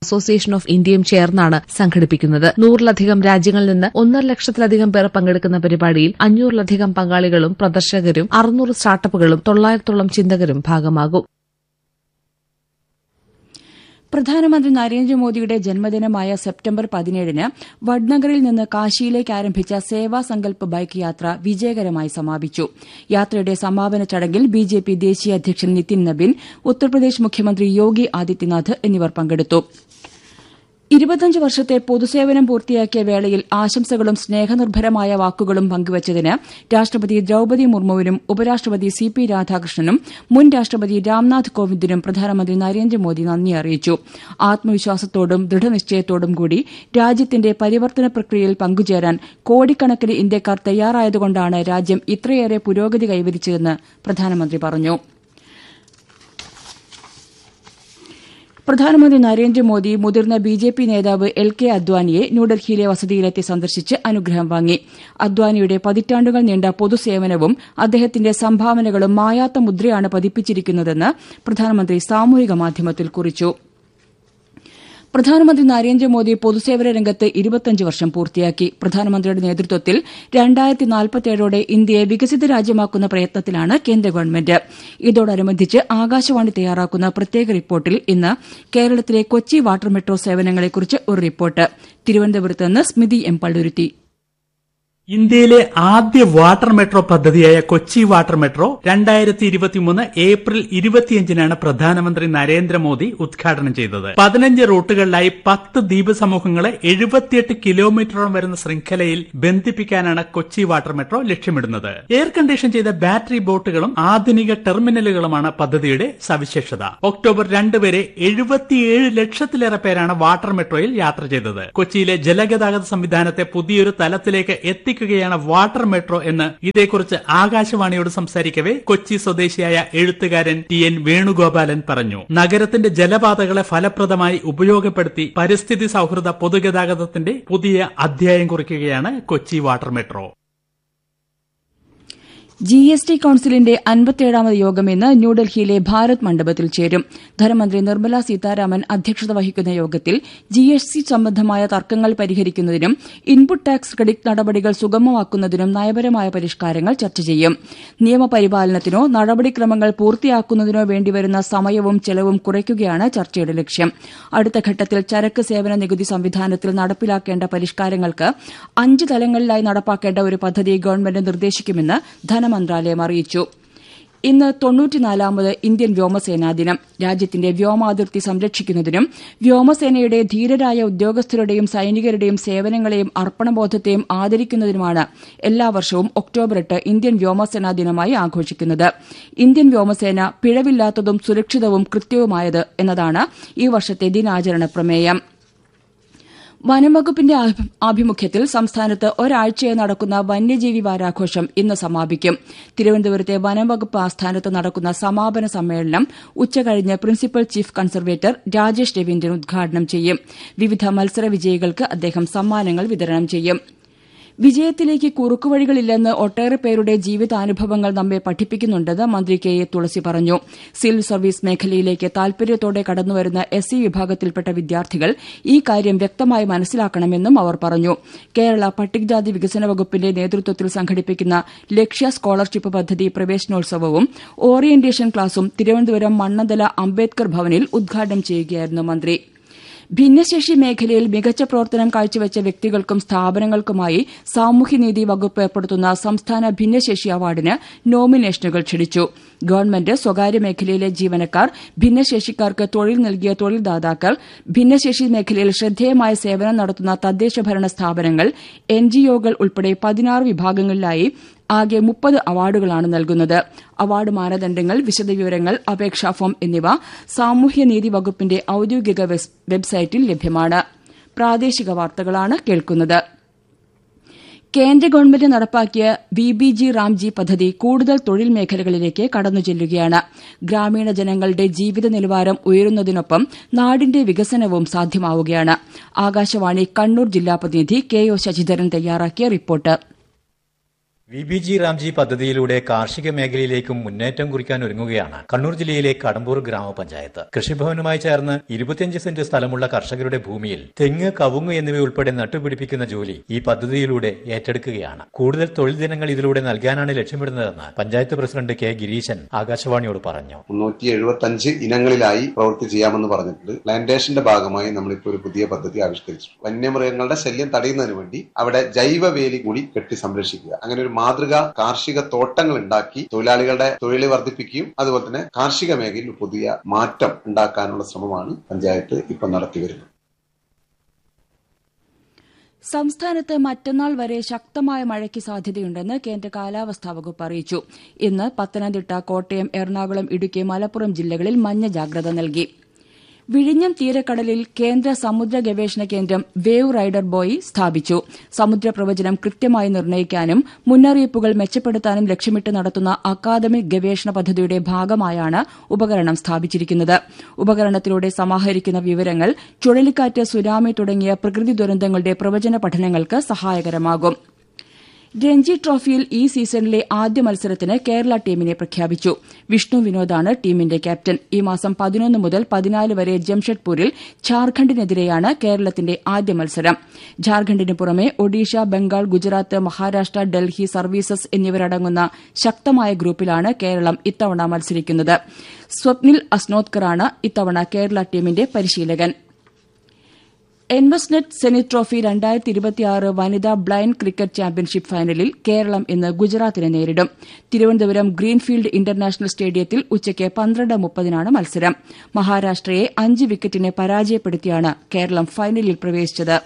association of ഇന്ത്യയും ചേർന്നാണ് സംഘടിപ്പിക്കുന്നത് നൂറിലധികം രാജ്യങ്ങളിൽ നിന്ന് ഒന്നര ലക്ഷത്തിലധികം പേർ പങ്കെടുക്കുന്ന പരിപാടിയിൽ അഞ്ഞൂറിലധികം പങ്കാളികളും പ്രദർശകരും അറുന്നൂറ് സ്റ്റാർട്ടപ്പുകളും തൊള്ളായിരത്തോളം ചിന്തകരും ഭാഗമാകും പ്രധാനമന്ത്രി നരേന്ദ്രമോദിയുടെ ജന്മദിനമായ സെപ്റ്റംബർ പതിനേഴിന് വഡ്നഗറിൽ നിന്ന് കാശിയിലേക്ക് ആരംഭിച്ച സേവാ സങ്കൽപ് ബൈക്ക് യാത്ര വിജയകരമായി സമാപിച്ചു യാത്രയുടെ സമാപന ചടങ്ങിൽ ബിജെപി ദേശീയ അധ്യക്ഷൻ നിതിൻ നബിൻ ഉത്തർപ്രദേശ് മുഖ്യമന്ത്രി യോഗി ആദിത്യനാഥ് എന്നിവർ പങ്കെടുത്തു ഇരുപത്തഞ്ച് വർഷത്തെ പൊതുസേവനം പൂർത്തിയാക്കിയ വേളയിൽ ആശംസകളും സ്നേഹനിർഭരമായ വാക്കുകളും പങ്കുവച്ചതിന് രാഷ്ട്രപതി ദ്രൌപതി മുർമുവിനും ഉപരാഷ്ട്രപതി സി പി രാധാകൃഷ്ണനും മുൻ രാഷ്ട്രപതി രാംനാഥ് കോവിന്ദിനും പ്രധാനമന്ത്രി നരേന്ദ്രമോദി നന്ദി അറിയിച്ചു ആത്മവിശ്വാസത്തോടും ദൃഢനിശ്ചയത്തോടും കൂടി രാജ്യത്തിന്റെ പരിവർത്തന പ്രക്രിയയിൽ പങ്കുചേരാൻ കോടിക്കണക്കിന് ഇന്ത്യക്കാർ തയ്യാറായതുകൊണ്ടാണ് രാജ്യം ഇത്രയേറെ പുരോഗതി കൈവരിച്ചതെന്ന് പ്രധാനമന്ത്രി പറഞ്ഞു പ്രധാനമന്ത്രി നരേന്ദ്രമോദി മുതിർന്ന ബി ജെ പി നേതാവ് എൽ കെ അദ്വാനിയെ ന്യൂഡൽഹിയിലെ വസതിയിലെത്തി സന്ദർശിച്ച് അനുഗ്രഹം വാങ്ങി അദ്വാനിയുടെ പതിറ്റാണ്ടുകൾ നീണ്ട പൊതുസേവനവും അദ്ദേഹത്തിന്റെ സംഭാവനകളും മായാത്ത മുദ്രയാണ് പതിപ്പിച്ചിരിക്കുന്നതെന്ന് പ്രധാനമന്ത്രി സാമൂഹിക മാധ്യമത്തിൽ കുറിച്ചു പ്രധാനമന്ത്രി നരേന്ദ്രമോദി പൊതുസേവന രംഗത്ത് ഇരുപത്തഞ്ച് വർഷം പൂർത്തിയാക്കി പ്രധാനമന്ത്രിയുടെ നേതൃത്വത്തിൽ രണ്ടായിരത്തി നാൽപ്പത്തിയേഴോടെ ഇന്ത്യയെ വികസിത രാജ്യമാക്കുന്ന പ്രയത്നത്തിലാണ് കേന്ദ്ര ഗവൺമെന്റ് ഇതോടനുബന്ധിച്ച് ആകാശവാണി തയ്യാറാക്കുന്ന പ്രത്യേക റിപ്പോർട്ടിൽ ഇന്ന് കേരളത്തിലെ കൊച്ചി വാട്ടർ മെട്രോ സേവനങ്ങളെക്കുറിച്ച് ഒരു റിപ്പോർട്ട് തിരുവനന്തപുരത്ത് നിന്ന് സ്മിതി എം പള്ളുരുത്തി ഇന്ത്യയിലെ ആദ്യ വാട്ടർ മെട്രോ പദ്ധതിയായ കൊച്ചി വാട്ടർ മെട്രോ രണ്ടായിരത്തി ഇരുപത്തിമൂന്ന് ഏപ്രിൽ ഇരുപത്തിയഞ്ചിനാണ് പ്രധാനമന്ത്രി നരേന്ദ്രമോദി ഉദ്ഘാടനം ചെയ്തത് പതിനഞ്ച് റൂട്ടുകളിലായി പത്ത് ദ്വീപ് സമൂഹങ്ങളെ എഴുപത്തിയെട്ട് കിലോമീറ്ററോളം വരുന്ന ശൃംഖലയിൽ ബന്ധിപ്പിക്കാനാണ് കൊച്ചി വാട്ടർ മെട്രോ ലക്ഷ്യമിടുന്നത് എയർ കണ്ടീഷൻ ചെയ്ത ബാറ്ററി ബോട്ടുകളും ആധുനിക ടെർമിനലുകളുമാണ് പദ്ധതിയുടെ സവിശേഷത ഒക്ടോബർ രണ്ട് വരെ എഴുപത്തിയേഴ് ലക്ഷത്തിലേറെ പേരാണ് വാട്ടർ മെട്രോയിൽ യാത്ര ചെയ്തത് കൊച്ചിയിലെ ജലഗതാഗത സംവിധാനത്തെ പുതിയൊരു തലത്തിലേക്ക് എത്തി എത്തിക്കുകയാണ് വാട്ടർ മെട്രോ എന്ന് ഇതേക്കുറിച്ച് ആകാശവാണിയോട് സംസാരിക്കവെ കൊച്ചി സ്വദേശിയായ എഴുത്തുകാരൻ ടി എൻ വേണുഗോപാലൻ പറഞ്ഞു നഗരത്തിന്റെ ജലപാതകളെ ഫലപ്രദമായി ഉപയോഗപ്പെടുത്തി പരിസ്ഥിതി സൌഹൃദ പൊതുഗതാഗതത്തിന്റെ പുതിയ അധ്യായം കുറിക്കുകയാണ് Kochi water metro G S T കൌൺസിലിന്റെ അൻപത്തിയേഴാമത് യോഗം ഇന്ന് ന്യൂഡൽഹിയിലെ ഭാരത് മണ്ഡപത്തിൽ ചേരും ധനമന്ത്രി നിർമ്മല സീതാരാമൻ അധ്യക്ഷത വഹിക്കുന്ന യോഗത്തിൽ ജി എസ് ടി സംബന്ധമായ തർക്കങ്ങൾ പരിഹരിക്കുന്നതിനും ഇൻപുട്ട് ടാക്സ് ക്രെഡിറ്റ് നടപടികൾ സുഗമമാക്കുന്നതിനും നയപരമായ പരിഷ്കാരങ്ങൾ ചർച്ച ചെയ്യും നിയമപരിപാലനത്തിനോ നടപടിക്രമങ്ങൾ പൂർത്തിയാക്കുന്നതിനോ വേണ്ടിവരുന്ന സമയവും ചെലവും കുറയ്ക്കുകയാണ് ചർച്ചയുടെ ലക്ഷ്യം അടുത്ത ഘട്ടത്തിൽ ചരക്ക് സേവന നികുതി സംവിധാനത്തിൽ നടപ്പിലാക്കേണ്ട പരിഷ്കാരങ്ങൾക്ക് അഞ്ച് തലങ്ങളിലായി നടപ്പാക്കേണ്ട ഒരു പദ്ധതി ഗവൺമെന്റ് നിർദ്ദേശിക്കുമെന്ന് ധനമന്ത്രാലയം അറിയിച്ചു ഇന്ന് തൊണ്ണൂറ്റിനാലാമത് ഇന്ത്യൻ വ്യോമസേനാ ദിനം രാജ്യത്തിന്റെ വ്യോമാതിർത്തി സംരക്ഷിക്കുന്നതിനും വ്യോമസേനയുടെ ധീരരായ ഉദ്യോഗസ്ഥരുടെയും സൈനികരുടെയും സേവനങ്ങളെയും അർപ്പണബോധത്തെയും ആദരിക്കുന്നതിനുമാണ് എല്ലാ വർഷവും ഒക്ടോബർ എട്ട് ഇന്ത്യൻ വ്യോമസേനാ ദിനമായി ആഘോഷിക്കുന്നത് ഇന്ത്യൻ വ്യോമസേന പിഴവില്ലാത്തതും സുരക്ഷിതവും കൃത്യവുമായത് എന്നതാണ് ഈ വർഷത്തെ ദിനാചരണ പ്രമേയം വനംവകുപ്പിന്റെ ആഭിമുഖ്യത്തിൽ സംസ്ഥാനത്ത് ഒരാഴ്ചയായി നടക്കുന്ന വന്യജീവി വാരാഘോഷം ഇന്ന് സമാപിക്കും തിരുവനന്തപുരത്തെ വനംവകുപ്പ് ആസ്ഥാനത്ത് നടക്കുന്ന സമാപന സമ്മേളനം ഉച്ചകഴിഞ്ഞ് principal chief conservator Rajesh Raveendran ഉദ്ഘാടനം ചെയ്യും വിവിധ മത്സര വിജയികൾക്ക് അദ്ദേഹം സമ്മാനങ്ങൾ വിതരണം ചെയ്യും വിജയത്തിലേക്ക് കുറുക്കുവഴികളില്ലെന്ന് ഒട്ടേറെ പേരുടെ ജീവിതാനുഭവങ്ങൾ നമ്മെ പഠിപ്പിക്കുന്നുണ്ടെന്ന് മന്ത്രി കെ എ തുളസി പറഞ്ഞു സിവിൽ സർവീസ് മേഖലയിലേക്ക് താൽപര്യത്തോടെ കടന്നുവരുന്ന എസ് സി വിഭാഗത്തിൽപ്പെട്ട വിദ്യാർത്ഥികൾ ഈ കാര്യം വ്യക്തമായി മനസ്സിലാക്കണമെന്നും അവർ പറഞ്ഞു കേരള പട്ടികജാതി വികസന വകുപ്പിന്റെ നേതൃത്വത്തിൽ സംഘടിപ്പിക്കുന്ന ലക്ഷ്യ സ്കോളർഷിപ്പ് പദ്ധതി പ്രവേശനോത്സവവും ഓറിയന്റേഷൻ ക്ലാസും തിരുവനന്തപുരം മണ്ണന്തല അംബേദ്കർ ഭവനിൽ ഉദ്ഘാടനം ചെയ്യുകയായിരുന്നു മന്ത്രി ഭിന്നശേഷി മേഖലയിൽ മികച്ച പ്രവർത്തനം കാഴ്ചവെച്ച വ്യക്തികൾക്കും സ്ഥാപനങ്ങൾക്കുമായി സാമൂഹ്യനീതി വകുപ്പ് ഏർപ്പെടുത്തുന്ന സംസ്ഥാന ഭിന്നശേഷി അവാർഡിന് നോമിനേഷനുകൾ ക്ഷണിച്ചു ഗവൺമെന്റ് സ്വകാര്യ മേഖലയിലെ ജീവനക്കാർ ഭിന്നശേഷിക്കാർക്ക് തൊഴിൽ നൽകിയ തൊഴിൽദാതാക്കൾ ഭിന്നശേഷി മേഖലയിൽ ശ്രദ്ധേയമായ സേവനം നടത്തുന്ന തദ്ദേശഭരണ സ്ഥാപനങ്ങൾ എൻജിഒകൾ ഉൾപ്പെടെ പതിനാറ് വിഭാഗങ്ങളിലായി ആകെ മുപ്പത് അവാർഡുകളാണ് നൽകുന്നത് അവാർഡ് മാനദണ്ഡങ്ങൾ വിശദവിവരങ്ങൾ അപേക്ഷാ ഫോം എന്നിവ സാമൂഹ്യനീതി വകുപ്പിന്റെ ഔദ്യോഗിക വെബ്സൈറ്റിൽ ലഭ്യമാണ് പ്രാദേശിക വാർത്തകളാണ് കേൾക്കുന്നത് കേന്ദ്ര ഗവൺമെന്റ് നടപ്പാക്കിയ വി ബി ജി റാംജി പദ്ധതി കൂടുതൽ തൊഴിൽ മേഖലകളിലേക്ക് കടന്നുചെല്ലുകയാണ് ഗ്രാമീണ ജനങ്ങളുടെ ജീവിത നിലവാരം ഉയരുന്നതിനൊപ്പം നാടിന്റെ വികസനവും സാധ്യമാവുകയാണ് ആകാശവാണി കണ്ണൂർ ജില്ലാ പ്രതിനിധി കെ ഒ ശശിധരൻ തയ്യാറാക്കിയ report V B G RAM G പദ്ധതിയിലൂടെ കാർഷിക മേഖലയിലേക്കും മുന്നേറ്റം കുറിക്കാൻ ഒരുങ്ങുകയാണ് കണ്ണൂർ ജില്ലയിലെ കടമ്പൂർ ഗ്രാമപഞ്ചായത്ത് കൃഷിഭവനുമായി ചേർന്ന് ഇരുപത്തിയഞ്ച് സെന്റ് സ്ഥലമുള്ള കർഷകരുടെ ഭൂമിയിൽ തെങ്ങ് കവുങ്ങ് എന്നിവയുൾപ്പെടെ നട്ടുപിടിപ്പിക്കുന്ന ജോലി ഈ പദ്ധതിയിലൂടെ ഏറ്റെടുക്കുകയാണ് കൂടുതൽ തൊഴിൽ ദിനങ്ങൾ ഇതിലൂടെ നൽകാനാണ് ലക്ഷ്യമിടുന്നതെന്ന് പഞ്ചായത്ത് പ്രസിഡന്റ് കെ ഗിരീശൻ ആകാശവാണിയോട് പറഞ്ഞു മുന്നൂറ്റി എഴുപത്തി അഞ്ച് ഇനങ്ങളിലായി പ്രവൃത്തി ചെയ്യാമെന്ന് പറഞ്ഞിട്ടുണ്ട് പ്ലാന്റേഷന്റെ ഭാഗമായി നമ്മളിപ്പോൾ ഒരു പുതിയ പദ്ധതി ആവിഷ്കരിച്ചു വന്യമൃഗങ്ങളുടെ ശല്യം തടയുന്നതിന് വേണ്ടി അവിടെ ജൈവ വേലി കൂടി കെട്ടി സംരക്ഷിക്കുക അങ്ങനെ ഒരു മാതൃക കാർഷിക തോട്ടങ്ങൾ ഉണ്ടാക്കി തൊഴിലാളികളുടെ തൊഴിൽ വർദ്ധിപ്പിക്കുകയും അതുപോലെ തന്നെ കാർഷിക മേഖലയിൽ ഒരു പുതിയ മാറ്റം ഉണ്ടാക്കാനുള്ള ശ്രമമാണ് പഞ്ചായത്ത് ഇപ്പൊ നടത്തി വരുന്നത് സംസ്ഥാനത്ത് മറ്റന്നാൾ വരെ ശക്തമായ മഴയ്ക്ക് സാധ്യതയുണ്ടെന്ന് കേന്ദ്ര കാലാവസ്ഥാ വകുപ്പ് അറിയിച്ചു ഇന്ന് പത്തനംതിട്ട കോട്ടയം എറണാകുളം ഇടുക്കി മലപ്പുറം ജില്ലകളിൽ മഞ്ഞ ജാഗ്രത നൽകി വിഴിഞ്ഞം തീരക്കടലിൽ കേന്ദ്ര സമുദ്ര ഗവേഷണ കേന്ദ്രം വേവ് റൈഡർ ബോയ് സ്ഥാപിച്ചു സമുദ്ര പ്രവചനം കൃത്യമായി നിർണ്ണയിക്കാനും മുന്നറിയിപ്പുകൾ മെച്ചപ്പെടുത്താനും ലക്ഷ്യമിട്ട് നടത്തുന്ന അക്കാദമിക് ഗവേഷണ പദ്ധതിയുടെ ഭാഗമായാണ് ഉപകരണം സ്ഥാപിച്ചിരിക്കുന്നത് ഉപകരണത്തിലൂടെ സമാഹരിക്കുന്ന വിവരങ്ങൾ ചുഴലിക്കാറ്റ് സുനാമി തുടങ്ങിയ പ്രകൃതി ദുരന്തങ്ങളുടെ പ്രവചന പഠനങ്ങൾക്ക് സഹായകരമാകും രഞ്ജി ട്രോഫിയിൽ ഈ സീസണിലെ ആദ്യ മത്സരത്തിന് കേരള ടീമിനെ പ്രഖ്യാപിച്ചു വിഷ്ണു വിനോദാണ് ടീമിന്റെ ക്യാപ്റ്റൻ ഈ മാസം പതിനൊന്ന് മുതൽ പതിനാല് വരെ ജംഷഡ്പൂരിൽ ഝാർഖണ്ഡിനെതിരെയാണ് കേരളത്തിന്റെ ആദ്യ മത്സരം ഝാർഖണ്ഡിന് പുറമെ ഒഡീഷ ബംഗാൾ ഗുജറാത്ത് മഹാരാഷ്ട്ര ഡൽഹി സർവീസസ് എന്നിവരടങ്ങുന്ന ശക്തമായ ഗ്രൂപ്പിലാണ് കേരളം ഇത്തവണ മത്സരിക്കുന്നത് സ്വപ്നിൽ അസ്നോത്കറാണ് ഇത്തവണ കേരള ടീമിന്റെ പരിശീലകൻ എൻവസ്നെറ്റ് സെനിത് ട്രോഫി രണ്ടായിരത്തി ഇരുപത്തിയാറ് വനിതാ ബ്ലൈൻഡ് ക്രിക്കറ്റ് ചാമ്പ്യൻഷിപ്പ് ഫൈനലിൽ കേരളം ഇന്ന് ഗുജറാത്തിനെ നേരിടും തിരുവനന്തപുരം ഗ്രീൻഫീൽഡ് ഇന്റർനാഷണൽ സ്റ്റേഡിയത്തിൽ ഉച്ചയ്ക്ക് പന്ത്രണ്ട് മുപ്പതിനാണ് മത്സരം മഹാരാഷ്ട്രയെ അഞ്ച് വിക്കറ്റിന് പരാജയപ്പെടുത്തിയാണ് കേരളം ഫൈനലിൽ പ്രവേശിച്ചത്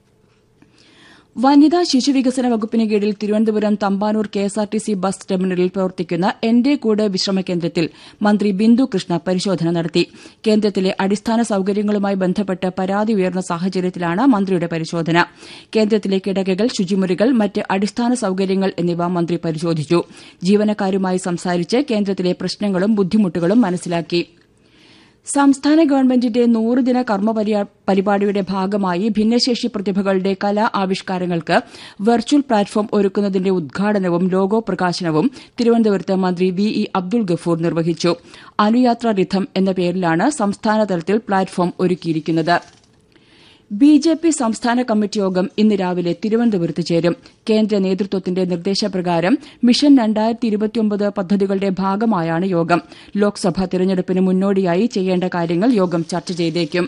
വനിതാ ശിശുവികസന വകുപ്പിന് കീഴിൽ തിരുവനന്തപുരം തമ്പാനൂർ കെഎസ്ആർടിസി ബസ് ടെർമിനലിൽ പ്രവർത്തിക്കുന്ന എന്റെ കൂട് വിശ്രമ കേന്ദ്രത്തിൽ മന്ത്രി ബിന്ദു കൃഷ്ണ പരിശോധന നടത്തി കേന്ദ്രത്തിലെ അടിസ്ഥാന സൌകര്യങ്ങളുമായി ബന്ധപ്പെട്ട് പരാതി ഉയർന്ന സാഹചര്യത്തിലാണ് മന്ത്രിയുടെ പരിശോധന കേന്ദ്രത്തിലെ കിടകകൾ ശുചിമുറികൾ മറ്റ് അടിസ്ഥാന സൌകര്യങ്ങൾ എന്നിവ മന്ത്രി പരിശോധിച്ചു ജീവനക്കാരുമായി സംസാരിച്ച് കേന്ദ്രത്തിലെ പ്രശ്നങ്ങളും ബുദ്ധിമുട്ടുകളും മനസ്സിലാക്കി സംസ്ഥാന ഗവൺമെന്റിന്റെ നൂറുദിന കർമ്മ പരിപാടിയുടെ ഭാഗമായി ഭിന്നശേഷി പ്രതിഭകളുടെ കലാ ആവിഷ്കാരങ്ങൾക്ക് വെർച്വൽ പ്ലാറ്റ്ഫോം ഒരുക്കുന്നതിന്റെ ഉദ്ഘാടനവും ലോഗോ പ്രകാശനവും തിരുവനന്തപുരത്ത് മന്ത്രി വി ഇ അബ്ദുൾ ഗഫൂർ നിർവഹിച്ചു അനുയാത്ര റിഥം എന്ന പേരിലാണ് സംസ്ഥാനതലത്തിൽ പ്ലാറ്റ്ഫോം ഒരുക്കിയിരിക്കുന്നത് ബി ജെ പി സംസ്ഥാന കമ്മിറ്റി യോഗം ഇന്ന് രാവിലെ തിരുവനന്തപുരത്ത് ചേരും കേന്ദ്ര നേതൃത്വത്തിന്റെ നിർദ്ദേശപ്രകാരം മിഷൻ രണ്ടായിരത്തി ഇരുപത്തിയൊമ്പത് പദ്ധതികളുടെ ഭാഗമായാണ് യോഗം ലോക്സഭാ തെരഞ്ഞെടുപ്പിന് മുന്നോടിയായി ചെയ്യേണ്ട കാര്യങ്ങൾ യോഗം ചർച്ച ചെയ്തേക്കും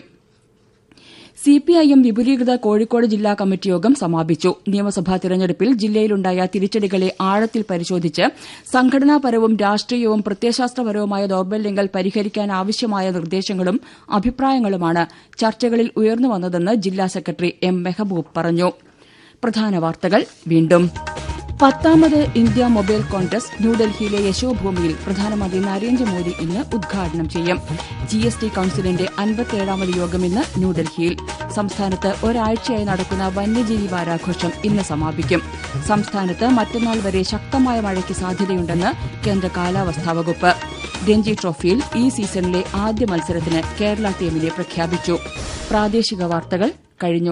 സിപിഐഎം വിപുലീകൃത കോഴിക്കോട് ജില്ലാ കമ്മിറ്റി യോഗം സമാപിച്ചു നിയമസഭാ തെരഞ്ഞെടുപ്പിൽ ജില്ലയിലുണ്ടായ തിരിച്ചടികളെ ആഴത്തിൽ പരിശോധിച്ച് സംഘടനാപരവും രാഷ്ട്രീയവും പ്രത്യയശാസ്ത്രപരവുമായ ദൌർബല്യങ്ങൾ പരിഹരിക്കാനാവശ്യമായ നിർദ്ദേശങ്ങളും അഭിപ്രായങ്ങളുമാണ് ചർച്ചകളിൽ ഉയർന്നുവന്നതെന്ന് ജില്ലാ സെക്രട്ടറി എം മെഹബൂബ് പറഞ്ഞു പ്രധാന വാർത്തകൾ വീണ്ടും പത്താമത് ഇന്ത്യ മൊബൈൽ കോൺഗ്രസ് ന്യൂഡൽഹിയിലെ യശോഭൂമിയിൽ പ്രധാനമന്ത്രി നരേന്ദ്രമോദി ഇന്ന് ഉദ്ഘാടനം ചെയ്യും ജി എസ് ടി കൌൺസിലിന്റെ അൻപത്തിയേഴാമത് യോഗം ഇന്ന് ന്യൂഡൽഹിയിൽ സംസ്ഥാനത്ത് ഒരാഴ്ചയായി നടക്കുന്ന വന്യജീവി വാരാഘോഷം ഇന്ന് സമാപിക്കും സംസ്ഥാനത്ത് മറ്റന്നാൾ വരെ ശക്തമായ മഴയ്ക്ക് സാധ്യതയുണ്ടെന്ന് കേന്ദ്ര കാലാവസ്ഥാ വകുപ്പ് രഞ്ജി ട്രോഫിയിൽ ഈ സീസണിലെ ആദ്യ മത്സരത്തിന് കേരള ടീമിനെ പ്രഖ്യാപിച്ചു പ്രാദേശിക വാർത്തകൾ കഴിഞ്ഞു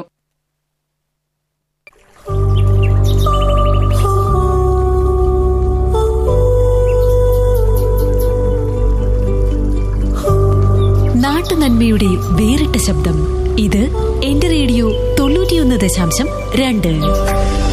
നാട്ടുനന്മയുടെ വേറിട്ട ശബ്ദം ഇത് എന്റെ റേഡിയോ തൊണ്ണൂറ്റിയൊന്ന് ദശാംശം രണ്ട്